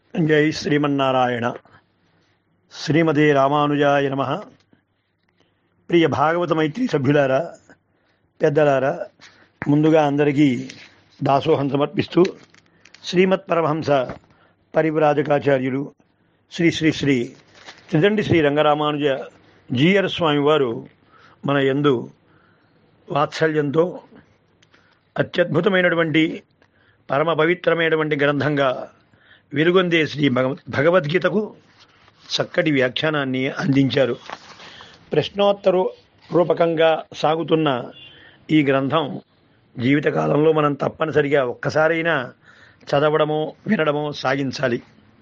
జై శ్రీమన్నారాయణ శ్రీమతే రామానుజాయ నమ ప్రియ భాగవత మైత్రి సభ్యులారా పెద్దలారా ముందుగా అందరికీ దాసోహం సమర్పిస్తూ శ్రీమత్ పరమహంస పరివ్రాజకాచార్యులు శ్రీ శ్రీ శ్రీ త్రిదండి శ్రీ రంగరామానుజ జీయర్ స్వామి వారు మన యందు వాత్సల్యంతో అత్యద్భుతమైనటువంటి పరమ పవిత్రమైనటువంటి గ్రంథంగా వెలుగొందే శ్రీ భగవ భగవద్గీతకు చక్కటి వ్యాఖ్యానాన్ని అందించారు ప్రశ్నోత్తర రూపకంగా సాగుతున్న ఈ గ్రంథం జీవితకాలంలో మనం తప్పనిసరిగా ఒక్కసారైనా చదవడమో వినడమో సాగించాలి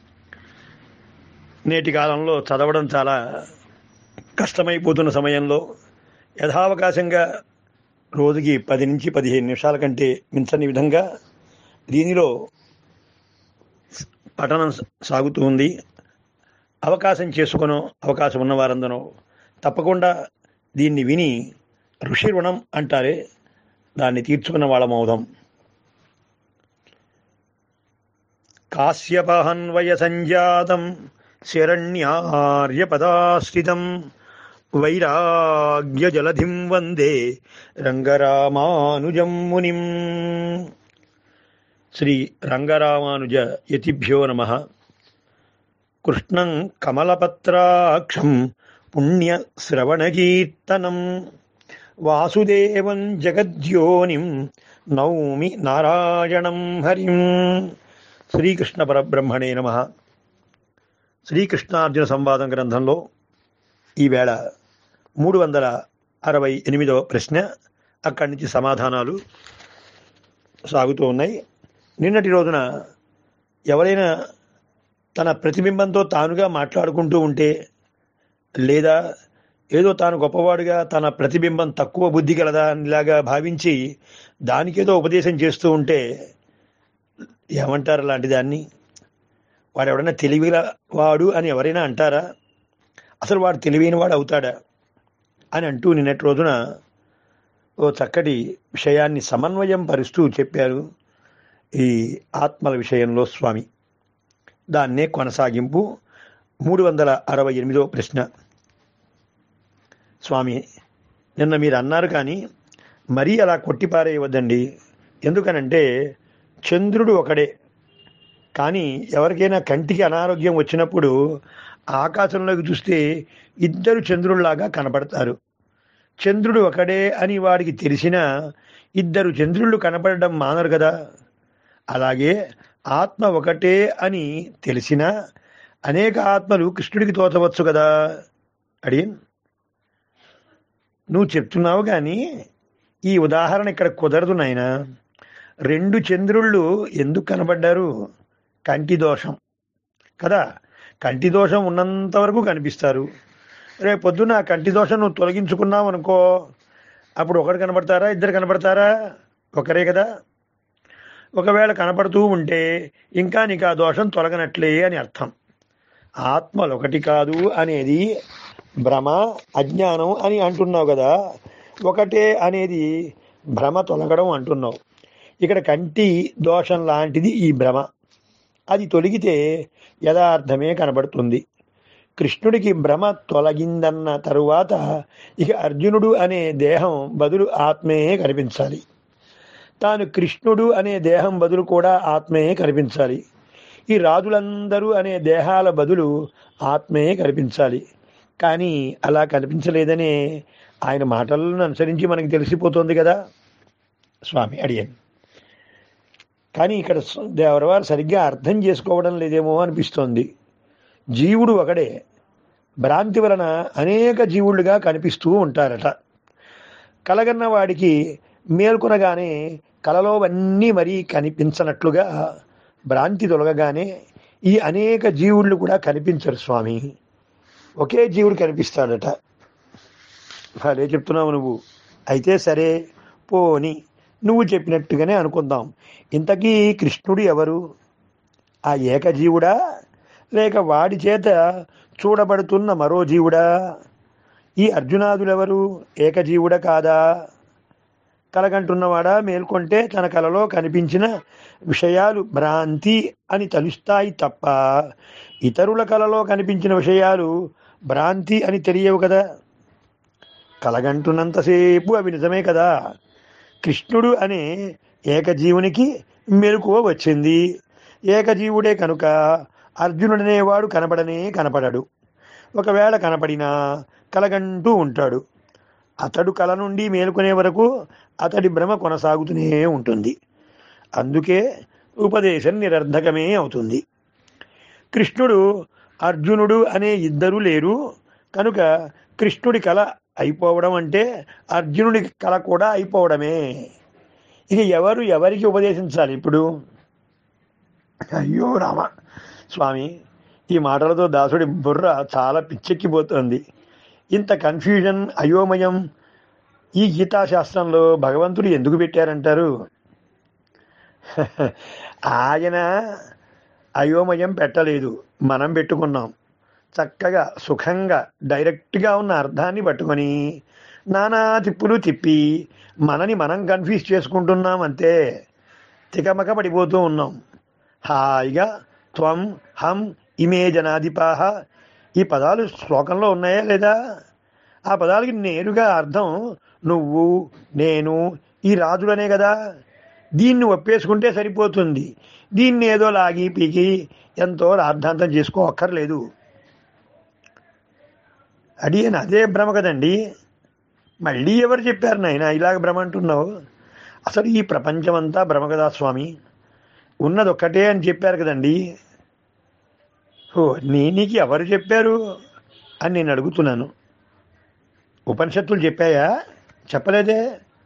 నేటి కాలంలో చదవడం చాలా కష్టమైపోతున్న సమయంలో యథావకాశంగా రోజుకి పది నుంచి పదిహేను నిమిషాల కంటే మించని విధంగా దీనిలో పఠనం సాగుతూ ఉంది అవకాశం చేసుకునో అవకాశం ఉన్న వారందరూ తప్పకుండా దీన్ని విని ఋషి రుణం అంటారే దాన్ని తీర్చుకున్న వాళ్ళమవుదాం కాశ్యపహన్వయ సంజాతం శరణ్యార్యపదాశ్రితం వైరాగ్యజలధిం వందే రంగరామానుజం మునిం శ్రీ రంగరామానుజ యతిభ్యో నమ కృష్ణం కమలపత్రాక్షం పుణ్యశ్రవణకీర్తనం వాసుదేవం జగద్యోనిం నౌమి నారాయణం హరిం శ్రీకృష్ణ పరబ్రహ్మణే నమ శ్రీకృష్ణార్జున సంవాదం గ్రంథంలో ఈవేళ మూడు వందల అరవై ఎనిమిదవ ప్రశ్న అక్కడి నుంచి సమాధానాలు సాగుతూ ఉన్నాయి నిన్నటి రోజున ఎవరైనా తన ప్రతిబింబంతో తానుగా మాట్లాడుకుంటూ ఉంటే లేదా ఏదో తాను గొప్పవాడుగా తన ప్రతిబింబం తక్కువ బుద్ధి గలదా ఇలాగా భావించి దానికేదో ఉపదేశం చేస్తూ ఉంటే ఏమంటారు అలాంటి దాన్ని వాడు ఎవడైనా తెలివి వాడు అని ఎవరైనా అంటారా అసలు వాడు తెలివైన వాడు అవుతాడా అని అంటూ నిన్నటి రోజున ఓ చక్కటి విషయాన్ని సమన్వయం పరుస్తూ చెప్పారు ఈ ఆత్మల విషయంలో స్వామి దాన్నే కొనసాగింపు మూడు వందల అరవై ఎనిమిదో ప్రశ్న స్వామి నిన్న మీరు అన్నారు కానీ మరీ అలా కొట్టిపారేయవద్దండి ఎందుకనంటే చంద్రుడు ఒకడే కానీ ఎవరికైనా కంటికి అనారోగ్యం వచ్చినప్పుడు ఆకాశంలోకి చూస్తే ఇద్దరు చంద్రుల్లాగా కనపడతారు చంద్రుడు ఒకడే అని వాడికి తెలిసినా ఇద్దరు చంద్రుళ్ళు కనపడడం మానరు కదా అలాగే ఆత్మ ఒకటే అని తెలిసినా అనేక ఆత్మలు కృష్ణుడికి తోచవచ్చు కదా అడియన్ నువ్వు చెప్తున్నావు కానీ ఈ ఉదాహరణ ఇక్కడ కుదరదు నాయన రెండు చంద్రుళ్ళు ఎందుకు కనబడ్డారు కంటి దోషం కదా కంటి దోషం ఉన్నంత వరకు కనిపిస్తారు రేపు పొద్దున్న ఆ కంటి దోషం నువ్వు తొలగించుకున్నావు అనుకో అప్పుడు ఒకరు కనబడతారా ఇద్దరు కనబడతారా ఒకరే కదా ఒకవేళ కనపడుతూ ఉంటే ఇంకా నీకు ఆ దోషం తొలగనట్లే అని అర్థం ఆత్మలు ఒకటి కాదు అనేది భ్రమ అజ్ఞానం అని అంటున్నావు కదా ఒకటే అనేది భ్రమ తొలగడం అంటున్నావు ఇక్కడ కంటి దోషం లాంటిది ఈ భ్రమ అది తొలగితే యథార్థమే కనబడుతుంది కృష్ణుడికి భ్రమ తొలగిందన్న తరువాత ఇక అర్జునుడు అనే దేహం బదులు ఆత్మే కనిపించాలి తాను కృష్ణుడు అనే దేహం బదులు కూడా ఆత్మే కనిపించాలి ఈ రాజులందరూ అనే దేహాల బదులు ఆత్మే కనిపించాలి కానీ అలా కనిపించలేదనే ఆయన మాటలను అనుసరించి మనకి తెలిసిపోతుంది కదా స్వామి అడిగాను కానీ ఇక్కడ దేవరవారు సరిగ్గా అర్థం చేసుకోవడం లేదేమో అనిపిస్తోంది జీవుడు ఒకడే భ్రాంతి వలన అనేక జీవులుగా కనిపిస్తూ ఉంటారట కలగన్న వాడికి మేల్కొనగానే కలలోవన్నీ మరీ కనిపించనట్లుగా భ్రాంతి తొలగగానే ఈ అనేక జీవుళ్ళు కూడా కనిపించరు స్వామి ఒకే జీవుడు కనిపిస్తాడట అదే చెప్తున్నావు నువ్వు అయితే సరే పోని నువ్వు చెప్పినట్టుగానే అనుకుందాం ఇంతకీ కృష్ణుడు ఎవరు ఆ ఏకజీవుడా లేక వాడి చేత చూడబడుతున్న మరో జీవుడా ఈ అర్జునాదులెవరు ఏకజీవుడ కాదా కలగంటున్నవాడా మేల్కొంటే తన కలలో కనిపించిన విషయాలు భ్రాంతి అని తలుస్తాయి తప్ప ఇతరుల కలలో కనిపించిన విషయాలు భ్రాంతి అని తెలియవు కదా కలగంటున్నంతసేపు అవి నిజమే కదా కృష్ణుడు అనే ఏకజీవునికి మెలకువ వచ్చింది ఏకజీవుడే కనుక అర్జునుడనేవాడు కనపడనే కనపడడు ఒకవేళ కనపడినా కలగంటూ ఉంటాడు అతడు కల నుండి మేలుకునే వరకు అతడి భ్రమ కొనసాగుతూనే ఉంటుంది అందుకే ఉపదేశం నిరర్ధకమే అవుతుంది కృష్ణుడు అర్జునుడు అనే ఇద్దరు లేరు కనుక కృష్ణుడి కళ అయిపోవడం అంటే అర్జునుడి కళ కూడా అయిపోవడమే ఇక ఎవరు ఎవరికి ఉపదేశించాలి ఇప్పుడు అయ్యో రామ స్వామి ఈ మాటలతో దాసుడి బుర్ర చాలా పిచ్చెక్కిపోతోంది ఇంత కన్ఫ్యూజన్ అయోమయం ఈ గీతాశాస్త్రంలో భగవంతుడు ఎందుకు పెట్టారంటారు ఆయన అయోమయం పెట్టలేదు మనం పెట్టుకున్నాం చక్కగా సుఖంగా డైరెక్ట్గా ఉన్న అర్థాన్ని పట్టుకొని నానా తిప్పులు తిప్పి మనని మనం కన్ఫ్యూజ్ చేసుకుంటున్నాం అంతే తికమక పడిపోతూ ఉన్నాం హాయిగా త్వం హం ఇమే జనాధిపాహ ఈ పదాలు శ్లోకంలో ఉన్నాయా లేదా ఆ పదాలకి నేరుగా అర్థం నువ్వు నేను ఈ రాజులనే కదా దీన్ని ఒప్పేసుకుంటే సరిపోతుంది దీన్ని ఏదో లాగి పీకి ఎంతో రాద్ధాంతం చేసుకోక్కర్లేదు అడియన్ అదే భ్రమ కదండి మళ్ళీ ఎవరు చెప్పారు నాయన ఇలాగ భ్రమ అంటున్నావు అసలు ఈ ప్రపంచమంతా భ్రమ కదా స్వామి ఉన్నది ఒక్కటే అని చెప్పారు కదండి ఓ నీ నీకు ఎవరు చెప్పారు అని నేను అడుగుతున్నాను ఉపనిషత్తులు చెప్పాయా చెప్పలేదే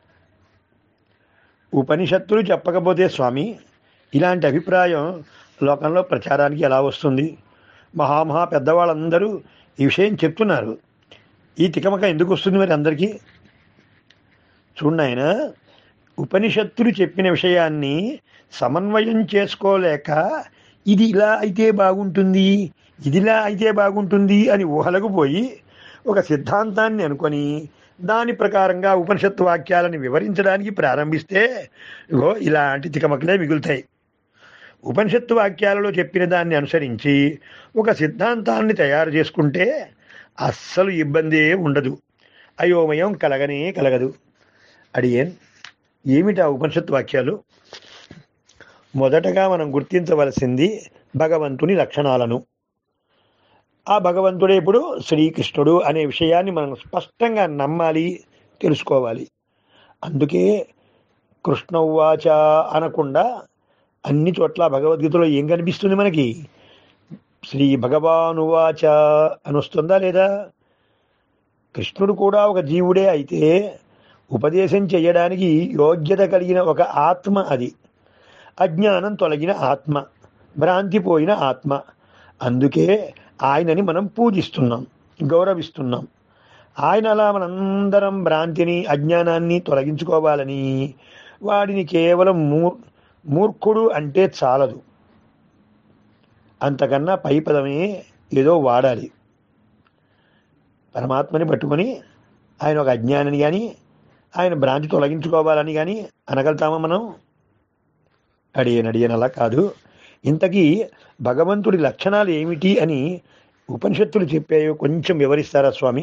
ఉపనిషత్తులు చెప్పకపోతే స్వామి ఇలాంటి అభిప్రాయం లోకంలో ప్రచారానికి ఎలా వస్తుంది మహామహా పెద్దవాళ్ళందరూ ఈ విషయం చెప్తున్నారు ఈ తికమక ఎందుకు వస్తుంది మరి అందరికీ చూడండి ఆయన ఉపనిషత్తులు చెప్పిన విషయాన్ని సమన్వయం చేసుకోలేక ఇది ఇలా అయితే బాగుంటుంది ఇదిలా అయితే బాగుంటుంది అని ఊహలకు పోయి ఒక సిద్ధాంతాన్ని అనుకొని దాని ప్రకారంగా ఉపనిషత్తు వాక్యాలను వివరించడానికి ప్రారంభిస్తే ఇగో ఇలాంటి తికమకలే మిగులుతాయి ఉపనిషత్తు వాక్యాలలో చెప్పిన దాన్ని అనుసరించి ఒక సిద్ధాంతాన్ని తయారు చేసుకుంటే అస్సలు ఇబ్బందే ఉండదు అయోమయం కలగనే కలగదు అడియన్ ఏమిటా ఉపనిషత్తు వాక్యాలు మొదటగా మనం గుర్తించవలసింది భగవంతుని లక్షణాలను ఆ భగవంతుడే ఇప్పుడు శ్రీకృష్ణుడు అనే విషయాన్ని మనం స్పష్టంగా నమ్మాలి తెలుసుకోవాలి అందుకే కృష్ణ ఉవాచ అనకుండా అన్ని చోట్ల భగవద్గీతలో ఏం కనిపిస్తుంది మనకి శ్రీ భగవానువాచ అని వస్తుందా లేదా కృష్ణుడు కూడా ఒక జీవుడే అయితే ఉపదేశం చేయడానికి యోగ్యత కలిగిన ఒక ఆత్మ అది అజ్ఞానం తొలగిన ఆత్మ భ్రాంతి పోయిన ఆత్మ అందుకే ఆయనని మనం పూజిస్తున్నాం గౌరవిస్తున్నాం ఆయన అలా మనందరం భ్రాంతిని అజ్ఞానాన్ని తొలగించుకోవాలని వాడిని కేవలం మూర్ మూర్ఖుడు అంటే చాలదు అంతకన్నా పై పదమే ఏదో వాడాలి పరమాత్మని పట్టుకొని ఆయన ఒక అజ్ఞానిని కానీ ఆయన భ్రాంతి తొలగించుకోవాలని కానీ అనగలుగుతామా మనం అడియన్ అడియన్ అలా కాదు ఇంతకీ భగవంతుడి లక్షణాలు ఏమిటి అని ఉపనిషత్తులు చెప్పాయో కొంచెం వివరిస్తారా స్వామి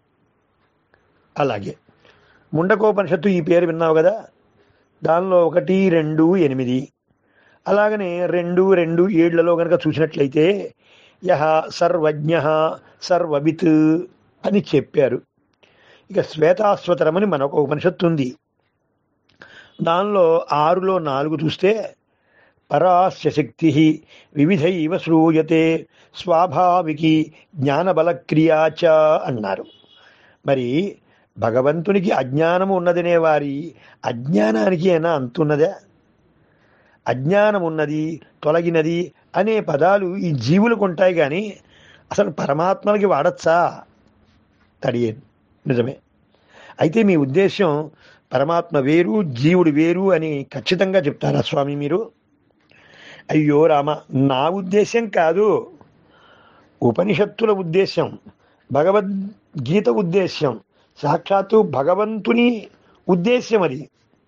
అలాగే ముండకోపనిషత్తు ఈ పేరు విన్నావు కదా దానిలో ఒకటి రెండు ఎనిమిది అలాగనే రెండు రెండు ఏళ్లలో కనుక చూసినట్లయితే యహ సర్వజ్ఞ సర్వవిత్ అని చెప్పారు ఇక శ్వేతాశ్వతరమని మనొక ఉపనిషత్తు ఉంది దానిలో ఆరులో నాలుగు చూస్తే పరాస్య శక్తి వివిధైవ శ్రూయతే స్వాభావికి జ్ఞానబలక్రియాచ అన్నారు మరి భగవంతునికి అజ్ఞానము ఉన్నదనే వారి అజ్ఞానానికి అయినా అంతున్నదా అజ్ఞానం ఉన్నది తొలగినది అనే పదాలు ఈ జీవులకు ఉంటాయి కానీ అసలు పరమాత్మలకి వాడచ్చా తడియేను నిజమే అయితే మీ ఉద్దేశం పరమాత్మ వేరు జీవుడు వేరు అని ఖచ్చితంగా చెప్తారా స్వామి మీరు అయ్యో రామ నా ఉద్దేశం కాదు ఉపనిషత్తుల ఉద్దేశం భగవద్గీత ఉద్దేశ్యం సాక్షాత్తు భగవంతుని ఉద్దేశ్యం అది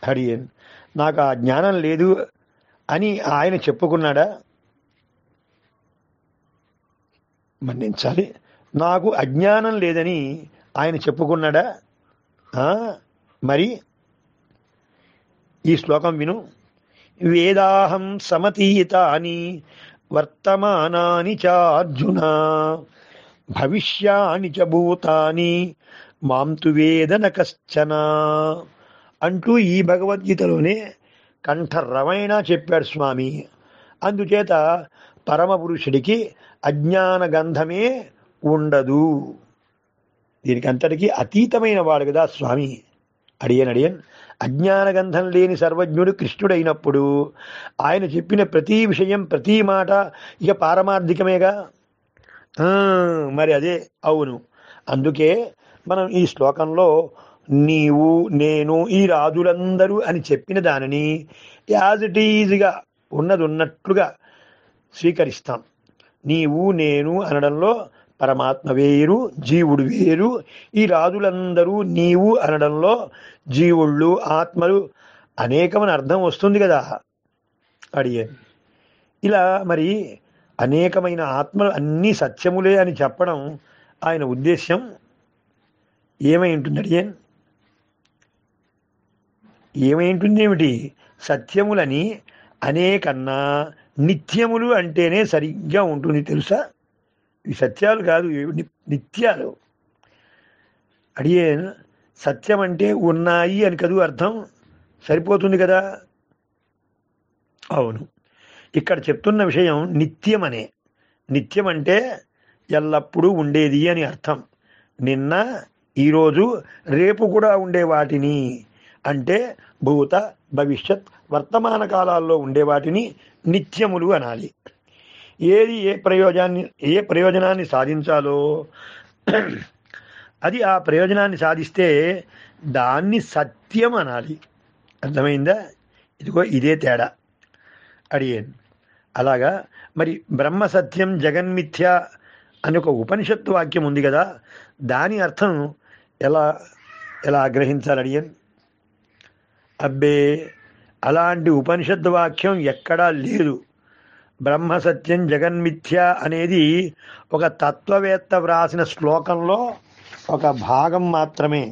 అడిగాను నాకు ఆ జ్ఞానం లేదు అని ఆయన చెప్పుకున్నాడా మన్నించాలి నాకు అజ్ఞానం లేదని ఆయన చెప్పుకున్నాడా ఆ, మరి ఈ శ్లోకం విను వేదాహం సమతీతాని వర్తమానాని చ అర్జున భవిష్యాని చ భూతాని మాం తు వేదన కశ్చన అంటూ ఈ భగవద్గీతలోనే కంఠరమైన చెప్పాడు స్వామి అందుచేత పరమపురుషుడికి అజ్ఞాన గంధమే ఉండదు దీనికి అంతటికీ అతీతమైన వాడు కదా స్వామి అడియన్ అడియన్ అజ్ఞాన గంధం లేని సర్వజ్ఞుడు కృష్ణుడైనప్పుడు ఆయన చెప్పిన ప్రతి విషయం ప్రతి మాట ఇక పారమార్థికమేగా ఆ, మరి అదే అవును అందుకే మనం ఈ శ్లోకంలో నీవు నేను ఈ రాజులందరూ అని చెప్పిన దానిని యాజ్ ఇట్ ఈజ్గా ఉన్నది ఉన్నట్లుగా స్వీకరిస్తాం నీవు నేను అనడంలో పరమాత్మ వేరు జీవుడు వేరు ఈ రాజులందరూ నీవు అనడంలో జీవుళ్ళు ఆత్మలు అనేకమని అర్థం వస్తుంది కదా అడిగాను ఇలా మరి అనేకమైన ఆత్మలు అన్నీ సత్యములే అని చెప్పడం ఆయన ఉద్దేశ్యం ఏమై ఉంటుంది అడిగాన్ ఏమై ఉంటుంది ఏమిటి సత్యములని అనేకన్నా నిత్యములు అంటేనే సరిగ్గా ఉంటుంది తెలుసా ఇవి సత్యాలు కాదు ఇవి ని- నిత్యాలు అడిగే సత్యం అంటే ఉన్నాయి అని కదూ అర్థం సరిపోతుంది కదా అవును ఇక్కడ చెప్తున్న విషయం నిత్యమనే నిత్యం అంటే ఎల్లప్పుడూ ఉండేది అని అర్థం నిన్న ఈరోజు రేపు కూడా ఉండే వాటిని అంటే భూత భవిష్యత్ వర్తమాన కాలాల్లో ఉండే వాటిని నిత్యములు అనాలి ఏది ఏ ప్రయోజనాన్ని ఏ ప్రయోజనాన్ని సాధించాలో అది ఆ ప్రయోజనాన్ని సాధిస్తే దాన్ని సత్యం అనాలి అర్థమైందా ఇదిగో ఇదే తేడా అడిగాను అలాగా మరి బ్రహ్మ సత్యం జగన్మిథ్య అని ఒక ఉపనిషత్తు వాక్యం ఉంది కదా దాని అర్థం ఎలా ఎలా గ్రహించాలి అడిగాను అబ్బే అలాంటి ఉపనిషత్తు వాక్యం ఎక్కడా లేదు బ్రహ్మ సత్యం జగన్మిథ్య అనేది ఒక తత్వవేత్త వ్రాసిన శ్లోకంలో ఒక భాగం మాత్రమే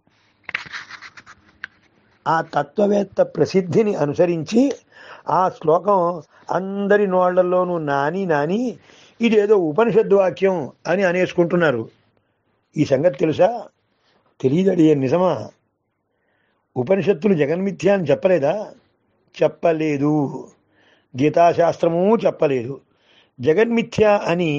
ఆ తత్వవేత్త ప్రసిద్ధిని అనుసరించి ఆ శ్లోకం అందరి నోళ్లలోనూ నాని నాని ఇదేదో ఉపనిషత్తు వాక్యం అని అనేసుకుంటున్నారు ఈ సంగతి తెలుసా తెలియదడి నిజమా ఉపనిషత్తులు జగన్మిథ్య అని చెప్పలేదా చెప్పలేదు గీతాశాస్త్రము చెప్పలేదు జగన్మిథ్య అని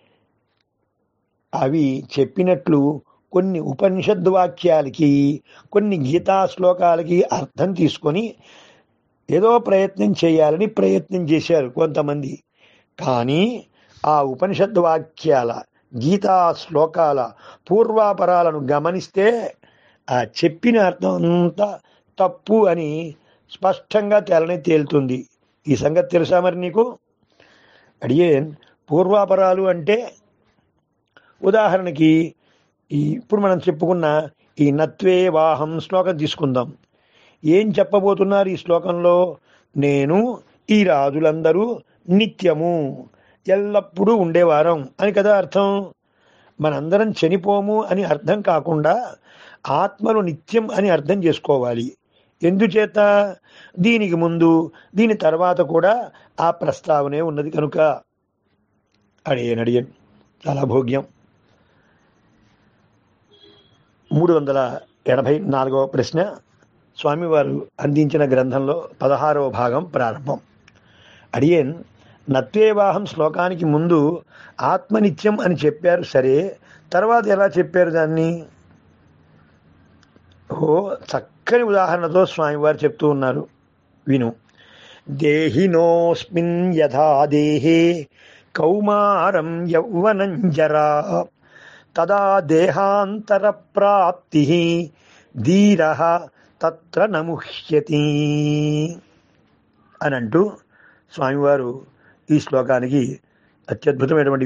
అవి చెప్పినట్లు కొన్ని ఉపనిషద్ వాక్యాలకి కొన్ని గీతా శ్లోకాలకి అర్థం తీసుకొని ఏదో ప్రయత్నం చేయాలని ప్రయత్నం చేశారు కొంతమంది కానీ ఆ ఉపనిషద్ వాక్యాల గీతా శ్లోకాల పూర్వాపరాలను గమనిస్తే ఆ చెప్పిన అర్థం అంతా తప్పు అని స్పష్టంగా తెలని తేలుతుంది ఈ సంగతి తెలుసా మరి నీకు అడిగేన్ పూర్వాపరాలు అంటే ఉదాహరణకి ఈ ఇప్పుడు మనం చెప్పుకున్న ఈ నత్వే వాహం శ్లోకం తీసుకుందాం ఏం చెప్పబోతున్నారు ఈ శ్లోకంలో నేను ఈ రాజులందరూ నిత్యము ఎల్లప్పుడూ ఉండేవారం అని కదా అర్థం మనందరం చనిపోము అని అర్థం కాకుండా ఆత్మలు నిత్యం అని అర్థం చేసుకోవాలి ఎందుచేత దీనికి ముందు దీని తర్వాత కూడా ఆ ప్రస్తావనే ఉన్నది కనుక అడియన్ అడియన్ చాలా భోగ్యం మూడు వందల ఎనభై నాలుగవ ప్రశ్న స్వామివారు అందించిన గ్రంథంలో పదహారవ భాగం ప్రారంభం అడియన్ నత్వేవాహం శ్లోకానికి ముందు ఆత్మనిత్యం అని చెప్పారు సరే తర్వాత ఎలా చెప్పారు దాన్ని ఓ చక్కని ఉదాహరణతో స్వామివారు చెప్తూ ఉన్నారు విను దేహినోస్మిన్ యథా దేహే కౌమారం యౌవనం జరా తదా దేహాంతర ప్రాప్తి ధీర తత్ర నముహ్యతి అని అంటూ స్వామివారు ఈ శ్లోకానికి అత్యద్భుతమైనటువంటి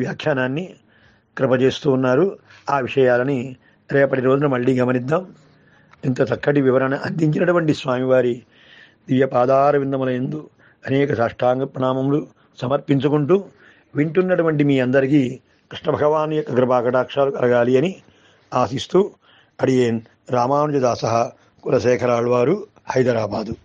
ఇంత చక్కటి వివరణ అందించినటువంటి స్వామివారి దివ్య పాదార విందముల ఎందు అనేక సాష్టాంగ ప్రణామములు సమర్పించుకుంటూ వింటున్నటువంటి మీ అందరికీ కృష్ణ భగవాన్ యొక్క కృపాకటాక్షాలు కలగాలి అని ఆశిస్తూ అడియేన్ రామానుజదాస కులశేఖరాళ్వారు హైదరాబాదు